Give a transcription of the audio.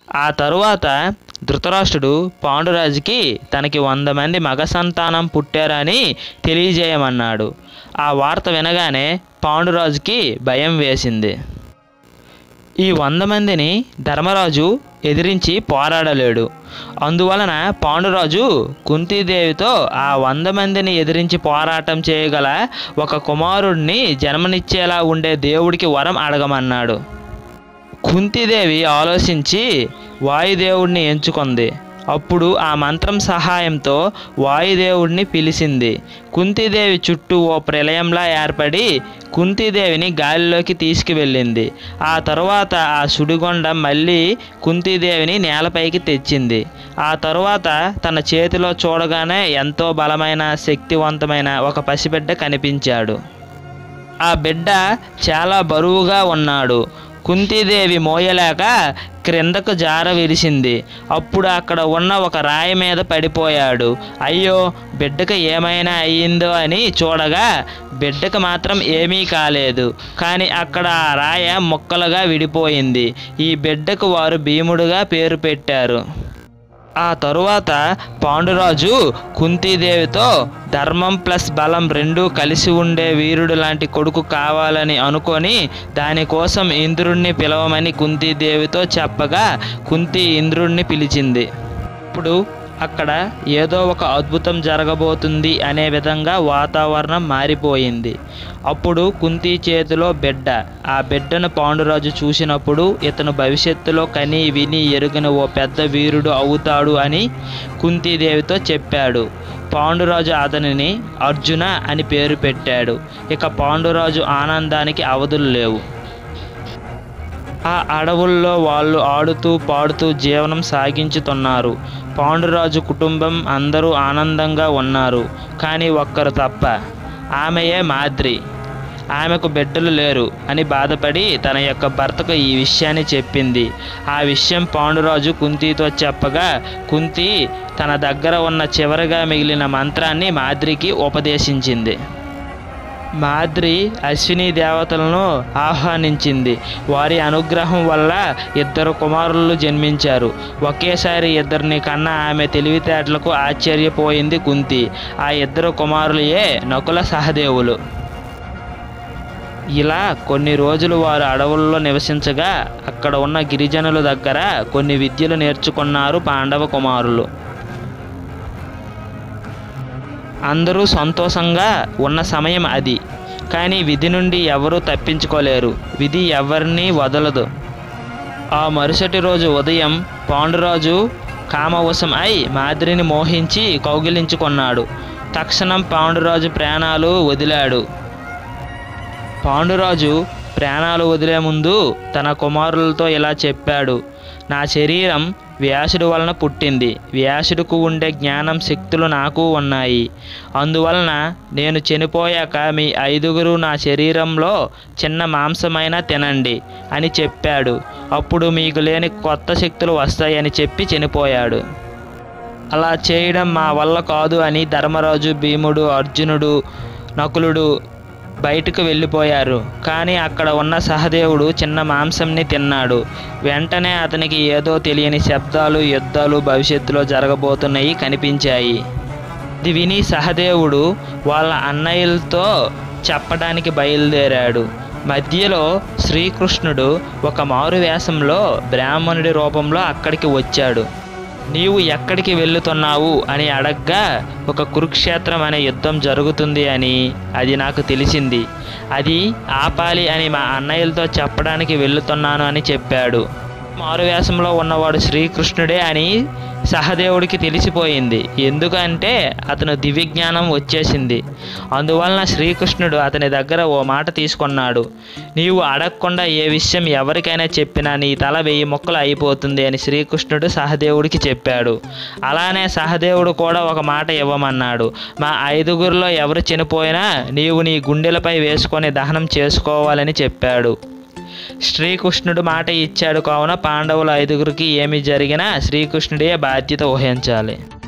ఆ తరువాత ధృతరాష్ట్రుడు పాండురాజుకి తనకి వంద మంది మగ సంతానం పుట్టారని తెలియజేయమన్నాడు ఆ వార్త వినగానే పాండురాజుకి భయం వేసింది ఈ వంద మందిని ధర్మరాజు ఎదిరించి పోరాడలేడు అందువలన పాండురాజు కుంతీదేవితో ఆ వంద మందిని ఎదిరించి పోరాటం చేయగల ఒక కుమారుడిని జన్మనిచ్చేలా ఉండే దేవుడికి వరం అడగమన్నాడు కుంతీదేవి ఆలోచించి వాయుదేవుడిని ఎంచుకుంది అప్పుడు ఆ మంత్రం సహాయంతో వాయుదేవుడిని పిలిచింది కుంతీదేవి చుట్టూ ఓ ప్రళయంలా ఏర్పడి కుంతీదేవిని గాలిలోకి తీసుకువెళ్ళింది ఆ తరువాత ఆ సుడిగొండ మళ్ళీ కుంతీదేవిని నేలపైకి తెచ్చింది ఆ తరువాత తన చేతిలో చూడగానే ఎంతో బలమైన శక్తివంతమైన ఒక పసిబిడ్డ కనిపించాడు ఆ బిడ్డ చాలా బరువుగా ఉన్నాడు కుంతీదేవి మోయలేక క్రిందకు జార విరిసింది అప్పుడు అక్కడ ఉన్న ఒక రాయి మీద పడిపోయాడు అయ్యో బిడ్డకు ఏమైనా అయ్యిందో అని చూడగా బిడ్డకు మాత్రం ఏమీ కాలేదు కానీ అక్కడ ఆ రాయ ముక్కలుగా విడిపోయింది ఈ బిడ్డకు వారు భీముడుగా పేరు పెట్టారు ఆ తరువాత పాండురాజు కుంతీదేవితో ధర్మం ప్లస్ బలం రెండూ కలిసి ఉండే వీరుడు లాంటి కొడుకు కావాలని అనుకొని దానికోసం ఇంద్రుణ్ణి పిలవమని కుంతీదేవితో చెప్పగా కుంతి ఇంద్రుణ్ణి పిలిచింది ఇప్పుడు అక్కడ ఏదో ఒక అద్భుతం జరగబోతుంది అనే విధంగా వాతావరణం మారిపోయింది అప్పుడు కుంతి చేతిలో బిడ్డ ఆ బిడ్డను పాండురాజు చూసినప్పుడు ఇతను భవిష్యత్తులో కని విని ఎరుగని ఓ పెద్ద వీరుడు అవుతాడు అని కుంతీదేవితో చెప్పాడు పాండురాజు అతనిని అర్జున అని పేరు పెట్టాడు ఇక పాండురాజు ఆనందానికి అవధులు లేవు ఆ అడవుల్లో వాళ్ళు ఆడుతూ పాడుతూ జీవనం సాగించుతున్నారు పాండురాజు కుటుంబం అందరూ ఆనందంగా ఉన్నారు కానీ ఒక్కరు తప్ప ఆమెయే మాద్రి ఆమెకు బిడ్డలు లేరు అని బాధపడి తన యొక్క భర్తకు ఈ విషయాన్ని చెప్పింది ఆ విషయం పాండురాజు కుంతితో చెప్పగా కుంతి తన దగ్గర ఉన్న చివరిగా మిగిలిన మంత్రాన్ని మాద్రికి ఉపదేశించింది మాద్రి అశ్విని దేవతలను ఆహ్వానించింది వారి అనుగ్రహం వల్ల ఇద్దరు కుమారులు జన్మించారు ఒకేసారి ఇద్దరిని కన్నా ఆమె తెలివితేటలకు ఆశ్చర్యపోయింది కుంతి ఆ ఇద్దరు కుమారులయే నకుల సహదేవులు ఇలా కొన్ని రోజులు వారు అడవుల్లో నివసించగా అక్కడ ఉన్న గిరిజనుల దగ్గర కొన్ని విద్యలు నేర్చుకున్నారు పాండవ కుమారులు అందరూ సంతోషంగా ఉన్న సమయం అది కానీ విధి నుండి ఎవరూ తప్పించుకోలేరు విధి ఎవరిని వదలదు ఆ మరుసటి రోజు ఉదయం పాండురాజు కామవశం అయి మాదిరిని మోహించి కౌగిలించుకున్నాడు తక్షణం పాండురాజు ప్రాణాలు వదిలాడు పాండురాజు ప్రాణాలు వదిలే ముందు తన కుమారులతో ఇలా చెప్పాడు నా శరీరం వ్యాసుడి వలన పుట్టింది వ్యాసుడికి ఉండే జ్ఞానం శక్తులు నాకు ఉన్నాయి అందువలన నేను చనిపోయాక మీ ఐదుగురు నా శరీరంలో చిన్న మాంసమైనా తినండి అని చెప్పాడు అప్పుడు మీకు లేని కొత్త శక్తులు వస్తాయని చెప్పి చనిపోయాడు అలా చేయడం మా వల్ల కాదు అని ధర్మరాజు భీముడు అర్జునుడు నకులుడు బయటకు వెళ్ళిపోయారు కానీ అక్కడ ఉన్న సహదేవుడు చిన్న మాంసంని తిన్నాడు వెంటనే అతనికి ఏదో తెలియని శబ్దాలు యుద్ధాలు భవిష్యత్తులో జరగబోతున్నాయి కనిపించాయి ఇది విని సహదేవుడు వాళ్ళ అన్నయ్యలతో చెప్పడానికి బయలుదేరాడు మధ్యలో శ్రీకృష్ణుడు ఒక మారు వేషంలో బ్రాహ్మణుడి రూపంలో అక్కడికి వచ్చాడు నీవు ఎక్కడికి వెళ్తున్నావు అని అడగ్గా ఒక కురుక్షేత్రం అనే యుద్ధం జరుగుతుంది అని అది నాకు తెలిసింది అది ఆపాలి అని మా అన్నయ్యలతో చెప్పడానికి వెళ్తున్నాను అని చెప్పాడు మారువేషంలో ఉన్నవాడు శ్రీకృష్ణుడే అని సహదేవుడికి తెలిసిపోయింది ఎందుకంటే అతను దివ్యజ్ఞానం వచ్చేసింది అందువలన శ్రీకృష్ణుడు అతని దగ్గర ఓ మాట తీసుకున్నాడు నీవు అడగకుండా ఏ విషయం ఎవరికైనా చెప్పినా నీ తల వెయ్యి ముక్కలు అయిపోతుంది అని శ్రీకృష్ణుడు సహదేవుడికి చెప్పాడు అలానే సహదేవుడు కూడా ఒక మాట ఇవ్వమన్నాడు మా ఐదుగురిలో ఎవరు చనిపోయినా నీవు నీ గుండెలపై వేసుకొని దహనం చేసుకోవాలని చెప్పాడు శ్రీకృష్ణుడు మాట ఇచ్చాడు కావున పాండవుల ఐదుగురికి ఏమి జరిగినా శ్రీకృష్ణుడే బాధ్యత వహించాలి